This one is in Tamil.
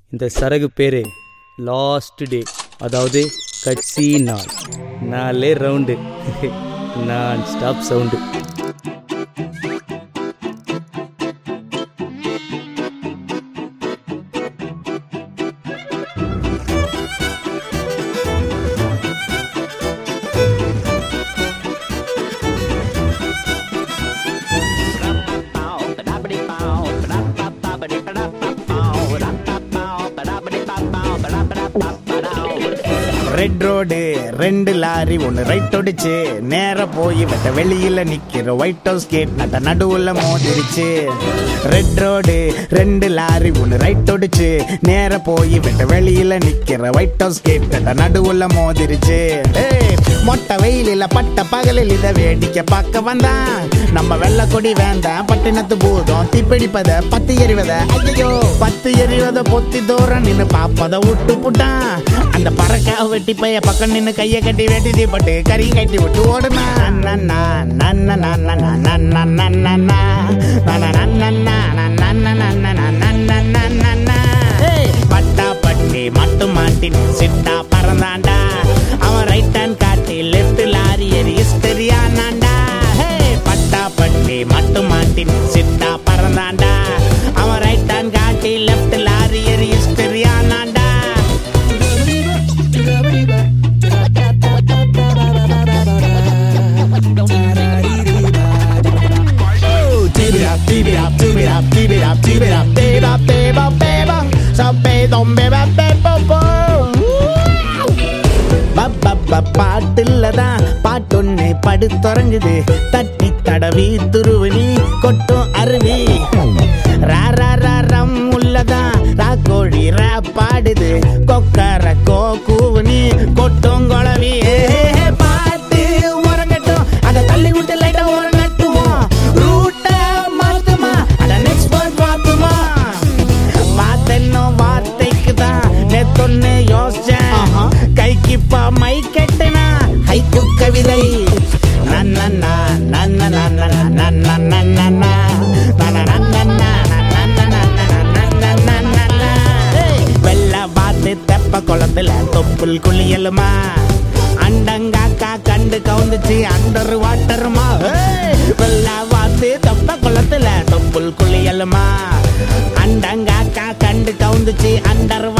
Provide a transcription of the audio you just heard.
இந்த சரகு பேர் லாஸ்ட் டே அதாவது கட்சி நாள் நாலே ரவுண்டு நான் ஸ்டாப் சவுண்டு ரெட் ரோடு ரெண்டு லாரி ஒன்னு ரைட் ஒடிச்சு நேர போய் வெட்ட வெளியில நிக்கிற ஒயிட் ஹவுஸ் கேட் நட்ட நடுவுல மோதிருச்சு ரெட் ரோடு ரெண்டு லாரி ஒன்னு ரைட் ஒடிச்சு நேர போய் வெட்ட வெளியில நிக்கிற ஒயிட் ஹவுஸ் கேட் நட்ட நடுவுல மோதிருச்சு ஏய், மொட்டை வெயிலில பட்ட பகலில் இத வேடிக்கை பார்க்க வந்தான் நம்ம வெள்ள கொடி வேண்டாம் பட்டினத்து பூதம் தீப்பிடிப்பத பத்து எறிவத ஐயோ பத்து எறிவத பொத்தி தூரம் நின்னு பாப்பத விட்டு புட்டான் அந்த பறக்கா வெட்டி பைய பக்கம் நின்னு கைய கட்டி வெட்டி தீப்பட்டு கறி கட்டி விட்டு ஓடுனா நன்னா நன்னா நன்னா நன்னா நன்னா பட்டா பட்டி மட்டு மாட்டின் சிட்டா பறந்தாண்டா அவன் ரைட் ஹேண்ட் காட்டி லெஃப்ட் லாரி எரி தெரியானாண்டா ஹே பட்டா பட்டி மட்டு மாட்டின் சிட்டா பறந்தாண்டா அவன் ரைட் ஹேண்ட் காட்டி லெஃப்ட் லாரி எரி தெரியானாண்டா Tip it up, tip it up, tip it up, tip it up, tip it up, tip up, tip up, tip up. So pay don't be bad, bad, பாட்டுலதான் பாட்டொன்னு படுத்துறங்குது தட்டி தடவி துருவனி கொட்டும் அருவி ரா ரா ரா ரம் உள்ளதான் ரா கோழி ரா பாடுது கொக்கர கோ கூவனி கொட்டும் குழவி பாட்டு உறங்கட்டும் அதை தள்ளி விட்டு லைட்டா உறங்கட்டுவோம் ரூட்ட மாத்துமா அத நெக்ஸ்ட் பார்ட் பார்த்துமா பார்த்தென்னோ வார்த்தைக்கு தான் நேத்தொன்னு யோசிச்சேன் கைக்குப்பா மை கெட்டனா ஹைக்கு கவிதை நன்னண்ணா நன்னண்ணா நன்னண்ணா நன்னண்ணா நன்னண்ணா நன்னண்ணா வெள்ள வாத்து தெப்ப குளத்துல தொப்புள் குளியலுமா அண்டங்காக்கா கண்டு கவுந்துச்சு அண்டர் வாட்டருமா வெள்ள வாத்து தெப்ப குளத்துல தொப்புள் குளியலுமா அண்டங்காக்கா கண்டு கவுந்துச்சு அண்டர்